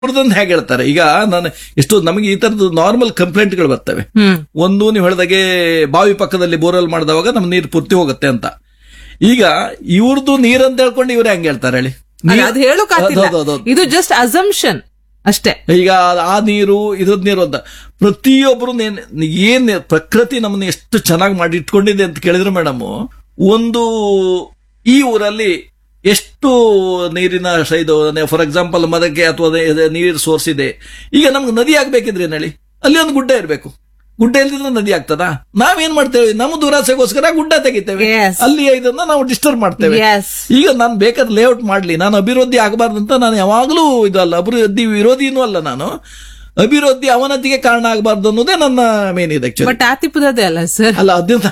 ಅವ್ರದ್ದೊಂದು ಹೇಗೆ ಹೇಳ್ತಾರೆ ಈಗ ನಾನು ಎಷ್ಟು ನಮಗೆ ಈ ತರದ್ದು ನಾರ್ಮಲ್ ಕಂಪ್ಲೇಂಟ್ಗಳು ಬರ್ತವೆ ಹ್ಮ್ ಒಂದು ನೀವು ಹೇಳ್ದಾಗೆ ಬಾವಿ ಪಕ್ಕದಲ್ಲಿ ಬೋರ್ವೆಲ್ ಮಾಡಿದವಾಗ ನಮ್ ನೀರು ಪೂರ್ತಿ ಹೋಗುತ್ತೆ ಅಂತ ಈಗ ಇವ್ರದ್ದು ನೀರಂತ ಹೇಳ್ಕೊಂಡು ಇವ್ರು ಹೆಂಗ್ ಹೇಳ್ತಾರೆ ಹೇಳಿ ಅಲ್ಲ, ನೀರ್- ಅದು ಹೇಳೋಕಾತಿಲ್ಲ ಹೌದು, ಹೌದು, ಹೌದು. ಇದು ಜಸ್ಟ್ ಅಸಂಪ್ಷನ್ ಅಷ್ಟೇ ಈಗ ಆ ನೀರು ಇದ್ರದ್ ನೀರು ಅಂತ ಪ್ರತಿಯೊಬ್ರು ನೇನ್- ಏನ್ ಪ್ರಕೃತಿ ನಮ್ಮನ್ನ ಎಷ್ಟು ಚೆನ್ನಾಗಿ ಮಾಡಿ ಇಟ್ಕೊಂಡಿದೆ ಅಂತ ಕೇಳಿದ್ರೆ ಮೇಡಮ್ ಒಂದು ಈ ಊರಲ್ಲಿ ಎಷ್ಟು ನೀರಿನ ಶ- ಇದು ಫಾರ್ ಎಕ್ಸಾಂಪಲ್ ಮದಕ್ಕೆ ಅಥವಾ ನೀರು ಸೋರ್ಸ್ ಇದೆ ಈಗ ನಮ್ಗೆ ನದಿ ಆಗ್ಬೇಕಿದ್ರೆ ಏನ್ ಹೇಳಿ ಅಲ್ಲಿ ಒಂದು ಗುಡ್ಡ ಇರಬೇಕು ಗುಡ್ಡ ಇಲ್ದಿದ್ರೆ ನದಿ ಆಗ್ತದಾ ನಾವೇನ್ ಮಾಡ್ತೇವೆ ನಮ್ಮ ದುರಾಸೆಗೋಸ್ಕರ ಗುಡ್ಡ ತೆಗಿತೇವೆ Yes. ಅಲ್ಲಿ ಇದನ್ನ ನಾವು ಡಿಸ್ಟರ್ಬ್ ಮಾಡ್ತೇವೆ Yes. ಈಗ ನಾನು ಬೇಕಾದ್ರೆ ಲೇಔಟ್ ಮಾಡ್ಲಿ ನಾನು ಅಭಿವೃದ್ಧಿ ಆಗಬಾರ್ದು ಅಂತ ನಾನು ಯಾವಾಗಲೂ ಇದಲ್ಲ ಅಭಿವೃದ್ಧಿ ವಿರೋಧಿನೂ ಅಲ್ಲ ನಾನು ಅಭಿವೃದ್ಧಿ ಅವನತಿಗೆ ಕಾರಣ ಆಗಬಾರ್ದು ಅನ್ನೋದೇ ನನ್ನ ಮೇನ್ ಇದೆ ಆಕ್ಚುಲಿ ಬಟ್ ಆತಿಪುದದೇ ಅಲ್ಲ ಸರ್ ಅಲ್ಲ ಅದನ್ನ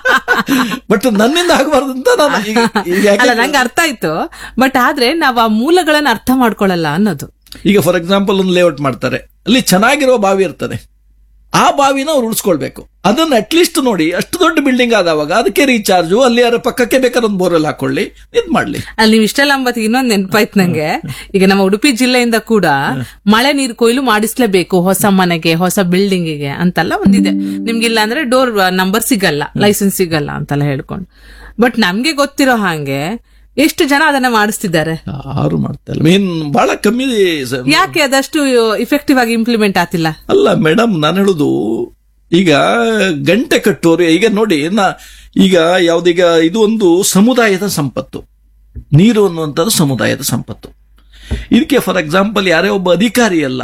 ಬಟ್ ನನ್ನಿಂದ ಆಗಬಾರ್ದು ಅಂತ ನಾನು ಈಗ- ಈಗ ಯಾಕೆ- ಅಲ್ಲ ನಂಗೆ ಅರ್ಥ ಆಯ್ತು ಬಟ್ ಆದ್ರೆ ನಾವ್ ಆ ಮೂಲಗಳನ್ನ ಅರ್ಥ ಮಾಡ್ಕೊಳಲ್ಲ ಅನ್ನೋದು ಈಗ ಫಾರ್ ಎಕ್ಸಾಂಪಲ್ ಒಂದು ಲೇಔಟ್ ಮಾಡ್ತಾರೆ ಅಲ್ಲಿ ಚೆನ್ನಾಗಿರೋ ಬಾವಿ ಇರ್ತದೆ ಆ ಬಾವಿನ ಅವ್ರು ಉಳಿಸ್ಕೊಳ್ಬೇಕು ಅದನ್ನ ಅಟ್ಲೀಸ್ಟ್ ನೋಡಿ ಅಷ್ಟು ದೊಡ್ಡ ಬಿಲ್ಡಿಂಗ್ ಆದವಾಗ ಅದಕ್ಕೆ ರೀಚಾರ್ಜು ಅಲ್ಲಿ ಯಾರ ಪಕ್ಕಕ್ಕೆ ಬೇಕಾದ್ರೆ ಒಂದು ಬೋರ್ವೆಲ್ ಹಾಕೊಳ್ಳಿ ಇದ್ ಮಾಡ್ಲಿ ಅಲ್ಲಿ ನೀವು ಇಷ್ಟೆಲ್ಲ ಅಂಬತ್ತಿಗೆ ಇನ್ನೊಂದು ನೆನಪಾಯ್ತು ನಂಗೆ ಈಗ ನಮ್ಮ ಉಡುಪಿ ಜಿಲ್ಲೆಯಿಂದ ಕೂಡ ಮಳೆ ನೀರು ಕೊಯ್ಲು ಮಾಡಿಸ್ಲೇಬೇಕು ಹೊಸ ಮನೆಗೆ ಹೊಸ ಬಿಲ್ಡಿಂಗಿಗೆ ಅಂತೆಲ್ಲ ಒಂದಿದೆ ನಿಮ್ಗಿಲ್ಲ ಅಂದ್ರೆ ಡೋರ್ ನಂಬರ್ ಸಿಗಲ್ಲ ಲೈಸೆನ್ಸ್ ಸಿಗಲ್ಲ ಅಂತೆಲ್ಲ ಹೇಳ್ಕೊಂಡು ಬಟ್ ನಮ್ಗೆ ಗೊತ್ತಿರೋ ಹಾಗೆ ಎಷ್ಟು ಜನ ಅದನ್ನ ಮಾಡಿಸ್ತಿದ್ದಾರೆ ಯಾರು ಮಾಡ್ತಾ ಇಲ್ಲ ಮೀನ್ ಬಹಳ ಕಮ್ಮಿ ಸ- ಯಾಕೆ ಅದಷ್ಟು ಇಫೆಕ್ಟಿವ್ ಆಗಿ ಇಂಪ್ಲಿಮೆಂಟ್ ಆತಿಲ್ಲ ಅಲ್ಲ ಮೇಡಮ್ ನಾನು ಹೇಳುದು ಈಗ ಗಂಟೆ ಕಟ್ಟೋರು ಈಗ ನೋಡಿ ನಾ ಈಗ ಯಾವ್ದೀಗ ಇದು ಒಂದು ಸಮುದಾಯದ ಸಂಪತ್ತು ನೀರು ಅನ್ನುವಂಥದ್ದು ಸಮುದಾಯದ ಸಂಪತ್ತು ಇದಕ್ಕೆ ಫಾರ್ ಎಕ್ಸಾಂಪಲ್ ಯಾರೇ ಒಬ್ಬ ಅಧಿಕಾರಿ ಅಲ್ಲ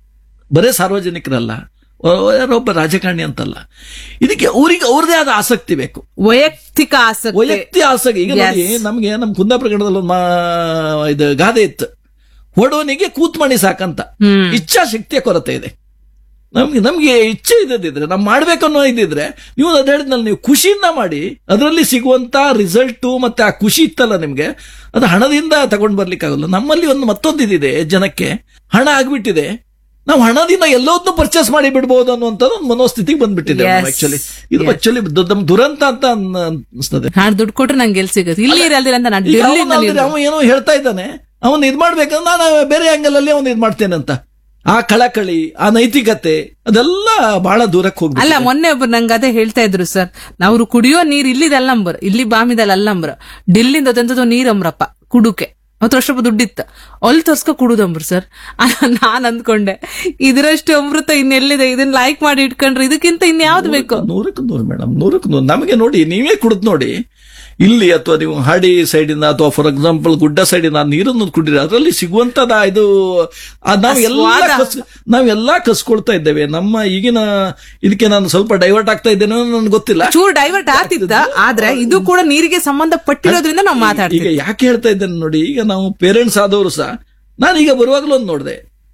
ಬರೇ ಸಾರ್ವಜನಿಕರಲ್ಲ ಒ- ಯಾರೋ ಒಬ್ಬ ರಾಜಕಾರಣಿ ಅಂತಲ್ಲ ಇದಕ್ಕೆ ಅವರಿಗೆ ಅವ್ರದೇ ಆದ ಆಸಕ್ತಿ ಬೇಕು ವೈಯಕ್ತಿಕ ಆಸಕ್ತಿ ವೈಯಕ್ತಿಕ ಆಸಕ್ತಿ ಈಗ ನೋಡಿ Yes. ನಮ್ಗೆ ನಮ್ ಕುಂದಾಪುರ ಕನ್ನಡದಲ್ಲಿ ಒಂದು ಮಾ- ಇದು ಗಾದೆ ಇತ್ತು ಹೊಡೋನಿಗೆ ಕೂತ್ಮಣಿ ಸಾಕಂತ ಹ್ಮ್ ಇಚ್ಛಾಶಕ್ತಿಯ ಕೊರತೆ ಇದೆ ನಮ್ಗೆ ನಮ್ಗೆ ಇಚ್ಛೆ ಇದ್ದದಿದ್ರೆ ನಾವು ಮಾಡ್ಬೇಕನ್ನೋ ಇದ್ದಿದ್ರೆ ನೀವು ಅದ್ ಹೇಳಿದ್ನಲ್ಲ ನೀವು ಖುಷಿಯಿಂದ ಮಾಡಿ ಅದರಲ್ಲಿ ಸಿಗುವಂತ ರಿಸಲ್ಟು ಮತ್ತೆ ಆ ಖುಷಿ ಇತ್ತಲ್ಲ ನಿಮ್ಗೆ ಅದು ಹಣದಿಂದ ತಗೊಂಡ್ ಬರ್ಲಿಕ್ಕಾಗಲ್ಲ ನಮ್ಮಲ್ಲಿ ಒಂದು ಮತ್ತೊಂದು ಇದಿದೆ ಜನಕ್ಕೆ ಹಣ ಆಗ್ಬಿಟ್ಟಿದೆ ನಾವು ಹಣದಿಂದ ಎಲ್ಲವನ್ನೂ ಪರ್ಚೇಸ್ ಮಾಡಿ ಬಿಡ್ಬೋದು ಅನ್ನುವಂಥದ್ದು ಒಂದು ಮನೋಸ್ಥಿತಿಗೆ ಬಂದ್ಬಿಟ್ಟಿದೆ Yes. ಆಕ್ಚುಲಿ ಇದು Yes. ಆಕ್ಚುಲಿ ನಮ್ಮ ದುರಂತ ಅಂತ ಅನ್- ಅನ್ಸ್ತದೆ ನಾನ್ ದುಡ್ಡು ಕೊಟ್ರೆ ನಂಗೆ ಎಲ್ಲಿ ಸಿಗುತ್ತೆ ಇಲ್ಲಿ ಇರಲ್ದಿರ ಅಂತ ನಾನು ಈಗ ಡೆಲ್ಲಿಯಿಂದ ಅವ್ನು ಅಂದ್ರೆ ಅವ ಏನೋ ಹೇಳ್ತಾ ಇದ್ದಾನೆ ಅವನ್ ಇದ್ ಮಾಡ್ಬೇಕಂದ್ರೆ ನಾನು ಬೇರೆ ಆಂಗಲ್ ಅಲ್ಲಿ ಅವನ್ ಇದ್ ಮಾಡ್ತೇನೆ ಅಂತ ಆ ಕಳಕಳಿ ಆ ನೈತಿಕತೆ ಅದೆಲ್ಲ ಬಹಳ ದೂರಕ್ಕೆ ಹೋಗ್ಬೇಕು ಅಲ್ಲ ಮೊನ್ನೆ ಒಬ್ರು ನಂಗೆ ಅದೇ ಹೇಳ್ತಾ ಇದ್ರು ಸರ್ ನಾವು ಕುಡಿಯೋ ನೀರ್ ಇಲ್ಲಿದಲ್ಲ ಅಂಬರ್ ಇಲ್ಲಿ ಬಾಮಿದಲ್ಲ ಅಲ್ಲಂಬ್ರ ಡಿಲ್ಲಿಂದ ತಂದದ್ದು ನೀರ್ ಅಂಬ್ರಪ್ಪ ಕುಡುಕೆ ಅವತ್ತು ಅಷ್ಟೊಬ್ಬ ದುಡ್ಡಿತ್ತು ಅಲ್ಲಿ ತರ್ಸ್ಕೊ ಕುಡುದಂಬ್ರು ಸರ್ ನಾನ್ ಅಂದ್ಕೊಂಡೆ ಇದರಷ್ಟು ಅಮೃತ ಇನ್ನೆಲ್ಲಿದೆ ಇದನ್ನ ಲೈಕ್ ಮಾಡಿ ಇಟ್ಕೊಂಡ್ರೆ ಇದಕ್ಕಿಂತ ಇನ್ಯಾವ್ದು ಬೇಕು ನೂರಕ್ಕೆ ನೂರು ಮೇಡಮ್ ನೂರಕ್ಕೆ ನೂರು ನಮಗೆ ನೋಡಿ ನೀವೇ ಕುಡಿದ್ ನೋಡಿ ಇಲ್ಲಿ ಅಥವಾ ನೀವು ಹಾಡಿ ಸೈಡಿಂದ ಅಥವಾ ಫಾರ್ ಎಕ್ಸಾಂಪಲ್ ಗುಡ್ಡ ಸೈಡಿಂದ ನೀರನ್ನು ಕುಡಿರಿ ಅದರಲ್ಲಿ ಸಿಗುವಂತದ ಇದು ಆ ನಾವು ಎಲ್ಲ ಸ್ವಾದ. ಕಸ್ ನಾವೆಲ್ಲ ಕಸ್ಕೊಳ್ತಾ ಇದ್ದೇವೆ ನಮ್ಮ ಈಗಿನ ಇದಕ್ಕೆ ನಾನು ಸ್ವಲ್ಪ ಡೈವರ್ಟ್ ಆಗ್ತಾ ಇದ್ದೇನೋ ನನ್ಗೆ ಗೊತ್ತಿಲ್ಲ ಚೂರ್ ಡೈವರ್ಟ್ ಆಗ್ತಿದ್ದ ಆದ್ರೆ ಇದು ಕೂಡ ನೀರಿಗೆ ಸಂಬಂಧ ಪಟ್ಟಿರೋದ್ರಿಂದ ನಾವು ಮಾತಾಡ್ತೀವಿ ಈಗ ಯಾಕೆ ಹೇಳ್ತಾ ಇದ್ದೇನೆ ನೋಡಿ ಈಗ ನಾವು ಪೇರೆಂಟ್ಸ್ ಆದವರು ಸಹ ನಾನೀಗ ಬರುವಾಗಲೂ ಒಂದು ನೋಡಿದೆ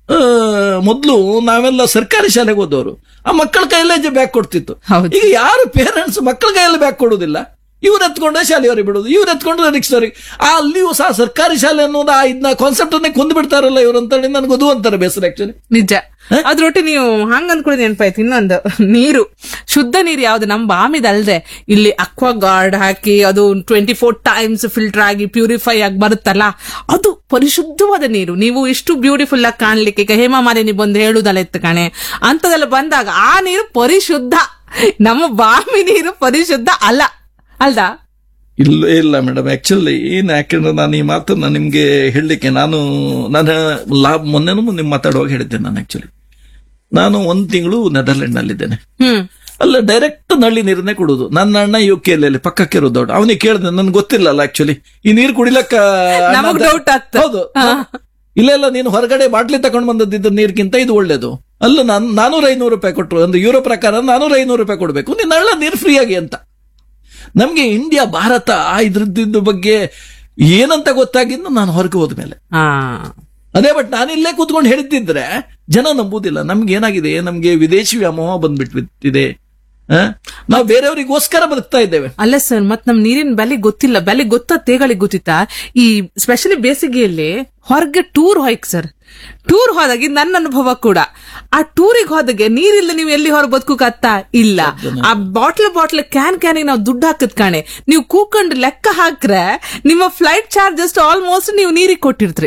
ಮೊದಲು ನಾವೆಲ್ಲ ಸರ್ಕಾರಿ ಶಾಲೆಗೆ ಹೋದವರು ಆ ಮಕ್ಕಳ ಕೈಯಲ್ಲೇ ಬ್ಯಾಗ್ ಕೊಡ್ತಿತ್ತು ಹೌದು. ಈಗ ಯಾರು ಪೇರೆಂಟ್ಸ್ ಮಕ್ಕಳ ಕೈಯಲ್ಲಿ ಬ್ಯಾಗ್ ಕೊಡೋದಿಲ್ಲ ಇವ್ರು ಎತ್ಕೊಂಡೆ ಶಾಲೆಯವರಿಗೆ ಬಿಡೋದು ಇವ್ರು ಎತ್ಕೊಂಡ್ರೆ ರಿಕ್ಷಾವ್ರಿಗೆ ಆ ಅಲ್ಲಿಯೂ ಸಹ ಸರ್ಕಾರಿ ಶಾಲೆ ಅನ್ನೋದು ಆ ಇದನ್ನ ಕಾನ್ಸೆಪ್ಟ್ ಅನ್ನೇ ಕೊಂದು ಬಿಡ್ತಾರಲ್ಲ ಇವ್ರು ಅಂತ ಹೇಳಿ ನನಗೆ ಅದು ಅಂತಾರೆ ಬೇಸರ ಆಕ್ಚುಲಿ ನಿಜ ಅದ್ರೊಟ್ಟಿ ನೀವು ಹಂಗ ಅನ್ಕೊಳ್ಳಿ ನೆನಪಾಯ್ತು ಇನ್ನೊಂದು ನೀರು ಶುದ್ಧ ನೀರು ಯಾವ್ದು ನಮ್ ಬಾಮಿದಲ್ದೆ ಇಲ್ಲಿ ಅಕ್ವಾ ಗಾರ್ಡ್ ಹಾಕಿ ಅದು ಟ್ವೆಂಟಿ ಫೋರ್ ಟೈಮ್ಸ್ ಫಿಲ್ಟರ್ ಆಗಿ ಪ್ಯೂರಿಫೈ ಆಗಿ ಬರುತ್ತಲ್ಲ ಅದು ಪರಿಶುದ್ಧವಾದ ನೀರು ನೀವು ಇಷ್ಟು ಬ್ಯೂಟಿಫುಲ್ ಆಗಿ ಕಾಣ್ಲಿಕ್ಕೆ ಈಗ ಹೇಮಾ ಮಾಲಿನಿ ಬಂದು ಹೇಳುದಲ್ಲ ಇತ್ತು ಕಣೆ ಅಂತದೆಲ್ಲ ಬಂದಾಗ ಆ ನೀರು ಪರಿಶುದ್ಧ ನಮ್ಮ ಬಾಮಿ ನೀರು ಪರಿಶುದ್ಧ ಅಲ್ಲ ಅಲ್ದಾ ಇಲ್ಲ ಇಲ್ಲ ಮೇಡಮ್ ಆಕ್ಚುಲಿ ಏನ್ ಯಾಕಂದ್ರೆ ನಾನು ಈ ಮಾತನ್ನ ನಿಮ್ಗೆ ಹೇಳಲಿಕ್ಕೆ ನಾನು ನಾನು ಲಾಭ ಮೊನ್ನೆನೂ ನಿಮ್ ಮಾತಾಡುವಾಗ ಹೇಳಿದ್ದೆ ನಾನು ಆಕ್ಚುಲಿ ನಾನು ಒಂದ್ ತಿಂಗಳು ನೆದರ್ಲೆಂಡ್ ನಲ್ಲಿದ್ದೇನೆ ಹ್ಮ್ ಅಲ್ಲ ಡೈರೆಕ್ಟ್ ನಳ್ಳಿ ನೀರನ್ನೇ ಕುಡುದು ನನ್ನ ಅಣ್ಣ ಯು ಕೆ ಅಲ್ಲಿ ಪಕ್ಕಕ್ಕೆ ಇರೋದು ದೊಡ್ಡ ಅವನಿಗೆ ಕೇಳಿದೆ ನನ್ಗೆ ಗೊತ್ತಿಲ್ಲಲ್ಲ ಆಕ್ಚುಲಿ ಈ ನೀರು ಕುಡಿಲಕ್ಕ ಅಣ್ಣ ನಮಗ್ ಅಂತ- doubt ಆಗ್ತದೆ. ಹೌದು ಇಲ್ಲ ಇಲ್ಲ ನೀನು ಹೊರಗಡೆ ಬಾಟ್ಲಿ ತಗೊಂಡ್ ಬಂದದ್ದಿದ್ದ ನೀರ್ಗಿಂತ ಇದು ಒಳ್ಳೇದು ಅಲ್ಲ ನಾನು ನಾನೂರ ಐನೂರು ರೂಪಾಯಿ ಕೊಟ್ಟರು ಒಂದು ಯೂರೋ ಪ್ರಕಾರ ನಾನೂರ ಐನೂರು ರೂಪಾಯಿ ಕೊಡಬೇಕು ನಿನ್ನ ಹಳ್ಳ ನೀರು ಫ್ರೀ ಆಗಿ ಅಂತ ನಮ್ಗೆ ಇಂಡಿಯಾ ಭಾರತ ಇದ್ರದ್ದು ಬಗ್ಗೆ ಏನಂತ ಗೊತ್ತಾಗಿದ್ದು ನಾನು ಹೊರಗೆ ಹೋದ್ಮೇಲೆ ಹಾ ಅದೇ ಬಟ್ ನಾನು ಇಲ್ಲೇ ಕೂತ್ಕೊಂಡು ಹೇಳಿದ್ದಿದ್ರೆ ಜನ ನಂಬುದಿಲ್ಲ ನಮ್ಗೆ ಏನಾಗಿದೆ ನಮ್ಗೆ ವಿದೇಶಿ ವ್ಯಾಮೋಹ ಬಂದ್ಬಿಟ್ಟಿದೆ ಆ? ನಾವು ಬೇರೆಯವರಿಗೋಸ್ಕರ ಬದುಕ್ತಾ ಇದ್ದೇವೆ ಅಲ್ಲ ಸರ್ ಮತ್ ನಮ್ ನೀರಿನ ಬೆಲೆ ಗೊತ್ತಿಲ್ಲ ಬೆಲೆ ಗೊತ್ತ ತೇಗಳಿಗೆ ಗೊತ್ತಿತ್ತಾ ಈ ಸ್ಪೆಷಲಿ ಬೇಸಿಗೆಯಲ್ಲಿ ಹೊರಗೆ ಟೂರ್ ಹೋಯ್ಕ್ ಸರ್ ಟೂರ್ ಹೋದಾಗಿ ನನ್ನ ಅನುಭವ ಕೂಡ ಆ ಟೂರಿಗೆ ಹೋದಾಗೆ ನೀರಿಲ್ಲ ನೀವು ಎಲ್ಲಿ ಹೊರ ಬದುಕುಕತ್ತ ಇಲ್ಲ ಆ ಬಾಟ್ಲ್ ಬಾಟ್ಲ್ ಕ್ಯಾನ್ ಕ್ಯಾನಿಗೆ ನಾವು ದುಡ್ಡು ಹಾಕದ್ ಕಾಣೆ ನೀವು ಕೂಕೊಂಡು ಲೆಕ್ಕ ಹಾಕ್ರೆ ನಿಮ್ಮ ಫ್ಲೈಟ್ ಚಾರ್ಜ್ ಅಷ್ಟು ಆಲ್ಮೋಸ್ಟ್ ನೀವು ನೀರಿಗೆ ಕೊಟ್ಟಿರ್ತ್ರಿ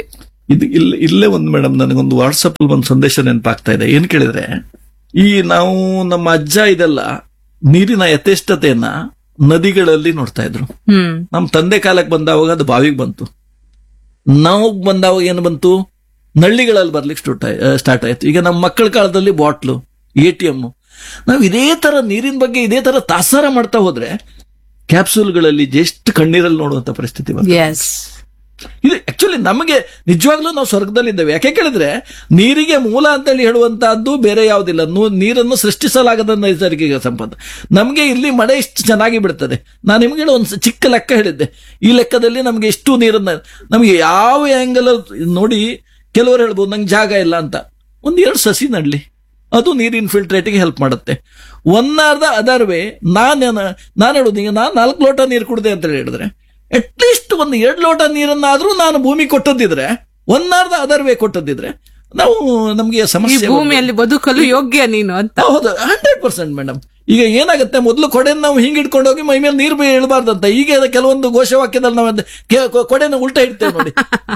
ಇದು ಇಲ್ಲ ಇಲ್ಲೇ ಒಂದು ಮೇಡಮ್ ನನಗೊಂದು ವಾಟ್ಸಪ್ ಅಲ್ಲಿ ಒಂದು ಸಂದೇಶ ನೆನಪಾಗ್ತಾ ಇದೆ ಏನ್ ಕೇಳಿದ್ರೆ ಈ ನಾವು ನಮ್ಮ ಅಜ್ಜ ಇದೆಲ್ಲ ನೀರಿನ ಯಥೇಷ್ಟತೆಯನ್ನ ನದಿಗಳಲ್ಲಿ ನೋಡ್ತಾ ಇದ್ರು ಹ್ಮ್ ನಮ್ಮ ತಂದೆ ಕಾಲಕ್ಕೆ ಬಂದಾವಾಗ ಅದು ಬಾವಿಗೆ ಬಂತು ನಾವು ಬಂದಾವಾಗ ಏನು ಬಂತು ನಳ್ಳಿಗಳಲ್ಲಿ ಬರ್ಲಿಕ್ಕೆ ಸ್ಟಾರ್ಟ್ ಸ್ಟಾರ್ಟ್ ಆಯ್ತು ಈಗ ನಮ್ಮ ಮಕ್ಕಳ ಕಾಲದಲ್ಲಿ ಬಾಟ್ಲು ಎ ಟಿ ಎಮ್ ನಾವು ಇದೇ ತರ ನೀರಿನ ಬಗ್ಗೆ ಇದೇ ತರ ತಾಸಾರ ಮಾಡ್ತಾ ಹೋದ್ರೆ ಕ್ಯಾಪ್ಸೂಲ್ಗಳಲ್ಲಿ ಎಷ್ಟು ಕಣ್ಣೀರಲ್ಲಿ ನೋಡುವಂತ ಪರಿಸ್ಥಿತಿ ಬರ್ತದೆ ಎಸ್ ಇದು ಆಕ್ಚುಲಿ ನಮಗೆ ನಿಜವಾಗ್ಲೂ ನಾವು ಸ್ವರ್ಗದಲ್ಲಿದ್ದೇವೆ ಯಾಕೆ ಕೇಳಿದ್ರೆ ನೀರಿಗೆ ಮೂಲ ಅಂತೇಳಿ ಹೇಳುವಂತಹದ್ದು ಬೇರೆ ಯಾವುದಿಲ್ಲ ನೂ- ನೀರನ್ನು ಸೃಷ್ಟಿಸಲಾಗದ ನೈಸರ್ಗಿಕ ಸಂಪತ್ತು ನಮಗೆ ಇಲ್ಲಿ ಮಳೆ ಇಷ್ಟು ಚೆನ್ನಾಗಿ ಬಿಡ್ತದೆ ನಾನು ನಿಮಗೆ ಒಂದು ಚಿಕ್ಕ ಲೆಕ್ಕ ಹೇಳಿದ್ದೆ ಈ ಲೆಕ್ಕದಲ್ಲಿ ನಮಗೆ ಎಷ್ಟು ನೀರನ್ನ ನಮಗೆ ಯಾವ ಆಂಗಲ್ ನೋಡಿ ಕೆಲವರು ಹೇಳ್ಬೋದು ನಂಗೆ ಜಾಗ ಇಲ್ಲ ಅಂತ ಒಂದ್ ಎರಡು ಸಸಿ ನಡ್ಲಿ ಅದು ನೀರಿನ ಫಿಲ್ಟ್ರೇಟಿಗೆ ಹೆಲ್ಪ್ ಮಾಡುತ್ತೆ one or the other way ನಾನು ನಾನು ಹೇಳುದು ಈಗ ನಾನು ನಾಲ್ಕು ಲೋಟ ನೀರು ಕುಡ್ದೆ ಅಂತ ಹೇಳಿದ್ರೆ ಅಟ್ ಲೀಸ್ಟ್ ಒಂದು ಎರಡು ಲೋಟ ನೀರನ್ನಾದ್ರೂ ನಾನು ಭೂಮಿ ಕೊಟ್ಟದ್ದಿದ್ರೆ one or the other way ಕೊಟ್ಟದ್ದಿದ್ರೆ ನಾವು ನಮಗೆ ಈ ಸಮಸ್ಯೆ ಭೂಮಿಯಲ್ಲಿ ಬದುಕಲು ಯೋಗ್ಯ ನೀನು ಅಂತ ಹೌದು ಹಂಡ್ರೆಡ್ ಪರ್ಸೆಂಟ್ ಮೇಡಮ್ ಈಗ ಏನಾಗುತ್ತೆ ಮೊದಲು ಕೊಡೆನ ನಾವು ಹಿಂಗ್ ಇಟ್ಕೊಂಡು ಹೋಗಿ ಮೈ ಮೇಲೆ ನೀರು ಇಳಬಾರ್ದಂತ ಈಗ ಅದು ಕೆಲವೊಂದು ಘೋಷವಾಕ್ಯದಲ್ಲಿ ನಾವು ಅದ್ ಕೆ- ಕೊ- ಕೊಡೆನ ಉಲ್ಟಾ ಇಡ್ತೇವೆ ನೋಡಿ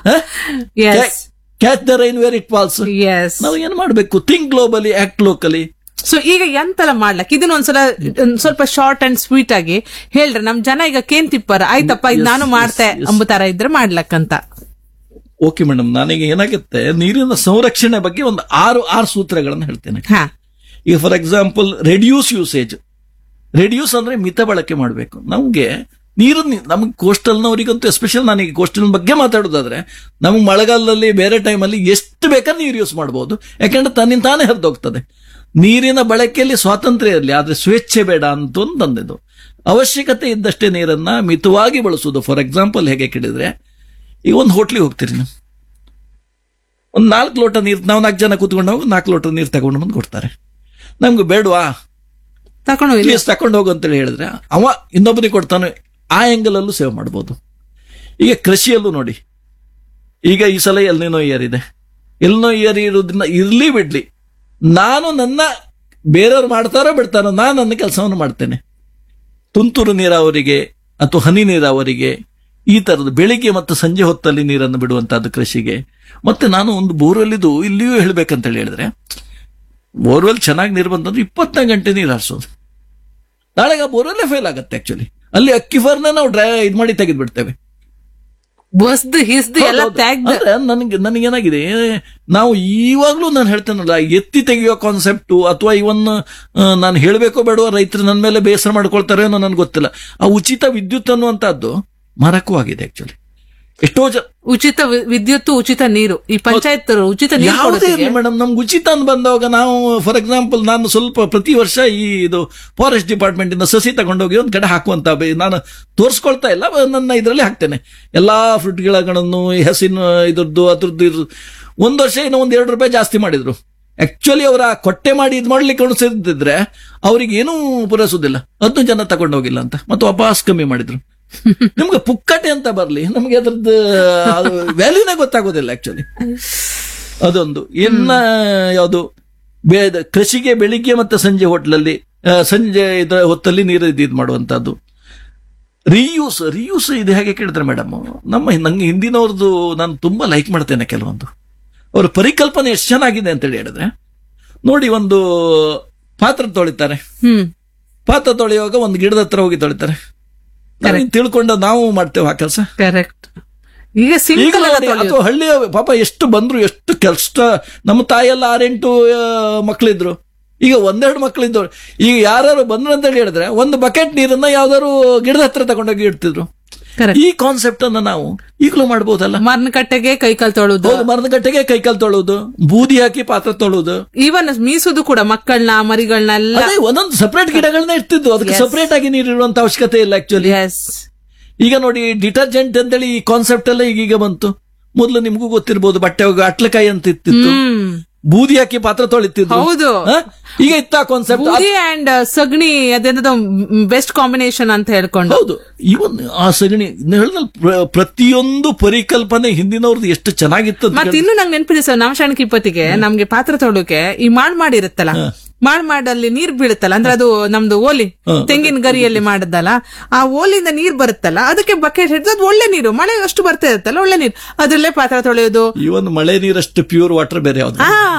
yes catch the rain where it falls yes ನಾವು ಏನ್ ಮಾಡ್ಬೇಕು think globally act locally so ಈಗ ಎಂತೆಲ್ಲ ಮಾಡ್ಲಕ್ ಇದನ್ನ ಒಂದ್ಸಲ ಒಂದ್ ಸ್ವಲ್ಪ ಶಾರ್ಟ್ ಅಂಡ್ ಸ್ವೀಟ್ ಆಗಿ ಹೇಳ್ರಿ ನಮ್ ಜನ ಈಗ ಕೇನ್ ತಿಪ್ಪರ ಆಯ್ತಪ್ಪ ಇದು ನಾನು ಮಾಡ್ತೆ ಅಂಬ ತರ ಇದ್ರೆ ಮಾಡ್ಲಕ್ಕಂತ ಓಕೆ ಮೇಡಮ್ ನಾನೀಗ ಏನಾಗುತ್ತೆ ನೀರಿನ ಸಂರಕ್ಷಣೆ ಬಗ್ಗೆ ಒಂದು ಆರು ಆರು ಸೂತ್ರಗಳನ್ನು ಹೇಳ್ತೇನೆ ಹಾ ಈಗ for example reduce usage reduce ಅಂದ್ರೆ ಮಿತ ಬಳಕೆ ಮಾಡಬೇಕು ನಮ್ಗೆ ನೀರು ನಮ್ಗೆ ಕೋಸ್ಟಲ್ನವರಿಗಂತೂ ಎಸ್ಪೆಷಲ್ ನಾನೀಗ ಕೋಸ್ಟಲ್ ಬಗ್ಗೆ ಮಾತಾಡೋದಾದ್ರೆ ನಮ್ಗೆ ಮಳೆಗಾಲದಲ್ಲಿ ಬೇರೆ ಟೈಮಲ್ಲಿ ಎಷ್ಟು ಬೇಕಾದ್ರೆ ನೀರು ಯೂಸ್ ಮಾಡಬಹುದು ಯಾಕಂದ್ರೆ ತನ್ನಿಂದ ತಾನೇ ಹರಿದೋಗ್ತದೆ ನೀರಿನ ಬಳಕೆಯಲ್ಲಿ ಸ್ವಾತಂತ್ರ್ಯ ಇರಲಿ ಆದ್ರೆ ಸ್ವೇಚ್ಛೆ ಬೇಡ ಅಂತ ಒಂದು ತಂದಿದ್ದು ಅವಶ್ಯಕತೆ ಇದ್ದಷ್ಟೇ ನೀರನ್ನ ಮಿತವಾಗಿ ಬಳಸುವುದು ಫಾರ್ ಎಕ್ಸಾಂಪಲ್ ಹೇಗೆ ಕೇಳಿದ್ರೆ ಈಗ ಒಂದು ಹೋಟ್ಲಿಗೆ ಹೋಗ್ತೀರಿ ನೀವು ಒಂದು ನಾಲ್ಕು ಲೋಟ ನೀರು ನಾವು ನಾಲ್ಕು ಜನ ಕೂತ್ಕೊಂಡು ಹೋಗಿ ನಾಲ್ಕು ಲೋಟ ನೀರು ತಗೊಂಡು ಬಂದು ಕೊಡ್ತಾರೆ ನಮ್ಗೆ ಬೇಡವಾ ತಕೊಂಡು ಹೋಗಿ ಪ್ಲೀಸ್ ತಕೊಂಡು ಹೋಗು ಅಂತೇಳಿ ಹೇಳಿದ್ರೆ ಅವ ಇನ್ನೊಬ್ಬನಿಗೆ ಕೊಡ್ತಾನೆ ಆ ಆಂಗಲ್ ಅಲ್ಲೂ ಸೇವ್ ಮಾಡ್ಬೋದು ಈಗ ಕೃಷಿಯಲ್ಲೂ ನೋಡಿ ಈಗ ಈ ಸಲ ಎಲ್ನಿನೋ ಇಯರ್ ಇದೆ ಎಲ್ನೋ ಇಯರ್ ಇರೋದ್ರಿಂದ ಇರ್ಲಿ ಬಿಡ್ಲಿ ನಾನು ನನ್ನ ಬೇರೆಯವ್ರು ಮಾಡ್ತಾರೋ ಬಿಡ್ತಾರೋ ನಾನು ನನ್ನ ಕೆಲಸವನ್ನು ಮಾಡ್ತೇನೆ ತುಂತುರು ನೀರಾವರಿಗೆ ಅಥವಾ ಹನಿ ನೀರಾವರಿಗೆ ಈ ತರದ್ದು ಬೆಳಿಗ್ಗೆ ಮತ್ತು ಸಂಜೆ ಹೊತ್ತಲ್ಲಿ ನೀರನ್ನು ಬಿಡುವಂತಹದ್ದು ಕೃಷಿಗೆ ಮತ್ತೆ ನಾನು ಒಂದು ಬೋರ್ವೆಲ್ಲಿದು ಇಲ್ಲಿಯೂ ಹೇಳ್ಬೇಕಂತ ಹೇಳಿದ್ರೆ ಬೋರ್ವೆಲ್ ಚೆನ್ನಾಗಿ ನೀರು ಬಂತಂದ್ರೆ ಇಪ್ಪತ್ನಾಲ್ಕು ಗಂಟೆ ನೀರು ಹರಿಸೋದು ನಾಳೆಗೆ ಆ ಬೋರ್ವೆಲ್ಲೇ ಫೇಲ್ ಆಗುತ್ತೆ ಆಕ್ಚುಲಿ ಅಲ್ಲಿ ಅಕ್ಕಿ ಫರ್ನ ನಾವು ಡ್ರೈ ಇದು ಮಾಡಿ ತೆಗೆದು ಬಿಡ್ತೇವೆ ಬಸ್ದು ಹಿಸ್ದು ಎಲ್ಲ ತೆಗ್ದು ಅಂದ್ರೆ ನನಗೆ ನನಗೇನಾಗಿದೆ ನಾವು ಇವಾಗ್ಲೂ ನಾನು ಹೇಳ್ತೇನಲ್ಲ ಎತ್ತಿ ತೆಗೆಯೋ ಕಾನ್ಸೆಪ್ಟು ಅಥವಾ ಇವನ್ ನಾನು ಹೇಳಬೇಕೋ ಬೇಡವೋ ರೈತರು ನನ್ನ ಮೇಲೆ ಬೇಸರ ಮಾಡ್ಕೊಳ್ತಾರೋ ಏನೋ ನನ್ಗೆ ಗೊತ್ತಿಲ್ಲ ಆ ಉಚಿತ ವಿದ್ಯುತ್ ಅನ್ನುವಂತಹದ್ದು ಮಾರಕವೂ ಆಗಿದೆ ಆಕ್ಚುಲಿ ಎಷ್ಟೋ ಜನ ಉಚಿತ ವಿ- ವಿದ್ಯುತ್ ಉಚಿತ ನೀರು ಈ ಪಂಚಾಯತ್ ಉಚಿತ ನೀರು ಯಾವುದೇ ಕೊಡೋದಿಗೆ ಇರಲಿ ಮೇಡಮ್ ನಮ್ಗೆ ಉಚಿತ ಅಂತ ಬಂದಾಗ ನಾವು ಫಾರ್ ಎಕ್ಸಾಂಪಲ್ ನಾನು ಸ್ವಲ್ಪ ಪ್ರತಿ ವರ್ಷ ಈ ಇದು ಫಾರೆಸ್ಟ್ ಡಿಪಾರ್ಟ್ಮೆಂಟ್ ಇಂದ ಸಸಿ ತಗೊಂಡೋಗಿ ಒಂದು ಕಡೆ ಹಾಕುವಂತ ಬೆ- ನಾನು ತೋರಿಸ್ಕೊಳ್ತಾ ಇಲ್ಲ ಬ- ನನ್ನ ಇದರಲ್ಲಿ ಹಾಕ್ತೇನೆ ಎಲ್ಲಾ ಫ್ರೂಟ್ ಗಿಡಗಳನ್ನು ಈ ಹಸಿನ ಇದ್ರದ್ದು ಅದ್ರದ್ದು ಇದ್ರ ಒಂದ್ ವರ್ಷ ಏನೋ ಒಂದ್ ಎರಡು ರೂಪಾಯಿ ಜಾಸ್ತಿ ಮಾಡಿದ್ರು ಆಕ್ಚುಲಿ ಅವರ ಕೊಟ್ಟೆ ಮಾಡಿ ಇದು ಮಾಡ್ಲಿಕ್ಕೆ ಅನಿಸಿದ್ರೆ ಅವ್ರಿಗೆ ಏನೂ ಪೂರೈಸೋದಿಲ್ಲ ಹತ್ತು ಜನ ತಗೊಂಡೋಗಿಲ್ಲ ಅಂತ ಮತ್ತೆ ವಾಪಸ್ ಕಮ್ಮಿ ಮಾಡಿದ್ರು ನಿಮ್ಗೆ ಪುಕ್ಕಟೆ ಅಂತ ಬರ್ಲಿ ನಮ್ಗೆ ಅದ್ರದ್ದು ವ್ಯಾಲ್ಯೂನೇ ಗೊತ್ತಾಗೋದಿಲ್ಲ ಆಕ್ಚುಲಿ ಅದೊಂದು ಇನ್ನ ಯಾವುದು ಬೇ- ಕೃಷಿಗೆ ಬೆಳಿಗ್ಗೆ ಮತ್ತೆ ಸಂಜೆ ಹೋಟ್ಲಲ್ಲಿ ಆ, ಸಂಜೆ ಇದರ ಹೊತ್ತಲ್ಲಿ ನೀರು ಇದು ಮಾಡುವಂತದ್ದು ರೀಯೂಸ್ ರೀಯೂಸ್ ಇದು ಹೇಗೆ ಕೇಳಿದ್ರೆ ಮೇಡಮ್ ನಮ್ಮ ನಂಗೆ ಹಿಂದಿನವ್ರದ್ದು ನಾನು ತುಂಬಾ ಲೈಕ್ ಮಾಡ್ತೇನೆ ಕೆಲವೊಂದು ಅವ್ರ ಪರಿಕಲ್ಪನೆ ಎಷ್ಟು ಚೆನ್ನಾಗಿದೆ ಅಂತೇಳಿ ಹೇಳಿದ್ರೆ ನೋಡಿ ಒಂದು ಪಾತ್ರ ತೊಳಿತಾರೆ ಹ್ಮ್ ಪಾತ್ರ ತೊಳೆಯುವಾಗ ಒಂದು ಗಿಡದ ಹತ್ರ ಹೋಗಿ ತೊಳಿತಾರೆ ನನಗೆ ತಿಳ್ಕೊಂಡು ನಾವು ಮಾಡ್ತೇವೆ ಆ ಕೆಲಸ ಕರೆಕ್ಟ್ ಈಗ ಈಗ ಸಿಂಗಲ್ ನೋಡಿ, ಅಥವಾ ಹಳ್ಳಿಯ ಪಾಪ ಎಷ್ಟು ಬಂದ್ರು ಎಷ್ಟು ಕಷ್ಟ ನಮ್ಮ ತಾಯೆಲ್ಲ ಆರೆಂಟು ಆ, ಮಕ್ಳಿದ್ರು ಈಗ ಒಂದೆರಡು ಮಕ್ಳಿದ್ದವ್ರು ಈಗ ಯಾರು ಬಂದ್ರು ಅಂತ ಹೇಳಿದ್ರೆ ಒಂದು ಬಕೆಟ್ ನೀರನ್ನ ಯಾವ್ದಾದ್ರು ಗಿಡದ ಹತ್ರ ತಗೊಂಡೋಗಿ ಇಡ್ತಿದ್ರು ಕರೆಕ್ಟ್ ಈ ಕಾನ್ಸೆಪ್ಟ್ ಅನ್ನ ನಾವು ಈಗಲೂ ಮಾಡ್ಬೋದಲ್ಲ ಮರ್ನ ಕಟ್ಟೆಗೆ ಕೈಕಾಲ್ ತೊಳುದು ಹೌದು ಮರದ ಗಟ್ಟೆಗೆ ಕೈಕಾಲು ತೊಳೋದು ಬೂದಿ ಹಾಕಿ ಪಾತ್ರ ತೊಳೋದು ಈವನ್ ಮೀಸುದು ಕೂಡ ಮಕ್ಕಳನ್ನ ಮರಿಗಳನ್ನ ಎಲ್ಲ ಅದೇ ಒಂದೊಂದು ಸಪರೇಟ್ ಗಿಡಗಳನ್ನ ಇರ್ತಿದ್ವು ಅದಕ್ಕೆ ಸಪರೇಟ್ ಆಗಿ ನೀರು ಇರುವಂತ ಅವಶ್ಯಕತೆ ಇಲ್ಲ ಆಕ್ಚುಲಿ ಎಸ್ ಈಗ ನೋಡಿ ಡಿಟರ್ಜೆಂಟ್ ಅಂತೇಳಿ ಈ ಕಾನ್ಸೆಪ್ಟ್ ಎಲ್ಲ ಈಗೀಗ ಬಂತು ಮೊದಲು ನಿಮಗೂ ಗೊತ್ತಿರ್ಬೋದು ಬಟ್ಟೆ ಹೋಗಿ ಅಟ್ಲಕಾಯಿ ಅಂತ ಇತ್ತಿತ್ತು ಹ್ಮ್ ಬೂದಿ ಹಾಕಿ ಪಾತ್ರ ತೊಳಿತಿದ್ರು ಹೌದು ಹ? ಈಗ ಇತ್ತ ಕಾನ್ಸೆಪ್ಟ್ ಬೂದಿ ಅಂಡ್ ಸಗಣಿ ಅದೇನದ ಬೆಸ್ಟ್ ಕಾಂಬಿನೇಷನ್ ಅಂತ ಹೇಳ್ಕೊಂಡು ಹೌದು ಇವನ್ ಆ ಸಗಣಿ ಹೇಳಿದ್ನಲ್ಲ, ಪ್ರ- ಪ್ರತಿಯೊಂದು ಪರಿಕಲ್ಪನೆ ಹಿಂದಿನವ್ರದ್ದು ಎಷ್ಟು ಚೆನ್ನಾಗಿತ್ತು ಅಂತ ಮತ್ತೆ ಇನ್ನು ನಂಗೆ ನೆನಪಿದೆ ಸರ್ ನವಶಾಣಕ್ ಇಪ್ಪತ್ತಿಗೆ ನಮ್ಗೆ ಪಾತ್ರ ತೊಳೋಕೆ ಈ ಮಾಡ್ ಮಾಡಿರುತ್ತಲ್ಲ ಮಾಡ್ ಮಾಡಲ್ಲಿ ನೀರ್ ಬೀಳುತ್ತಲ್ಲ ಅಂದ್ರೆ ಅದು ನಮ್ದು ಓಲಿ ತೆಂಗಿನ ಗರಿಯಲ್ಲಿ ಮಾಡದಲ್ಲ ಆ ಓಲಿಂದ ನೀರ್ ಬರುತ್ತಲ್ಲ ಅದಕ್ಕೆ ಬಕೆಟ್ ಹಿಡಿದು ಅದು ಒಳ್ಳೆ ನೀರು ಮಳೆ ಅಷ್ಟು ಬರ್ತಾ ಇರುತ್ತಲ್ಲ ಒಳ್ಳೆ ನೀರು ಅದ್ರಲ್ಲೇ ಪಾತ್ರ ತೊಳೆಯೋದು ಈ ಒಂದು ಮಳೆ ನೀರಷ್ಟು ಪ್ಯೂರ್ ವಾಟರ್ ಬೇರೆ ಯಾವ್ದು ಆ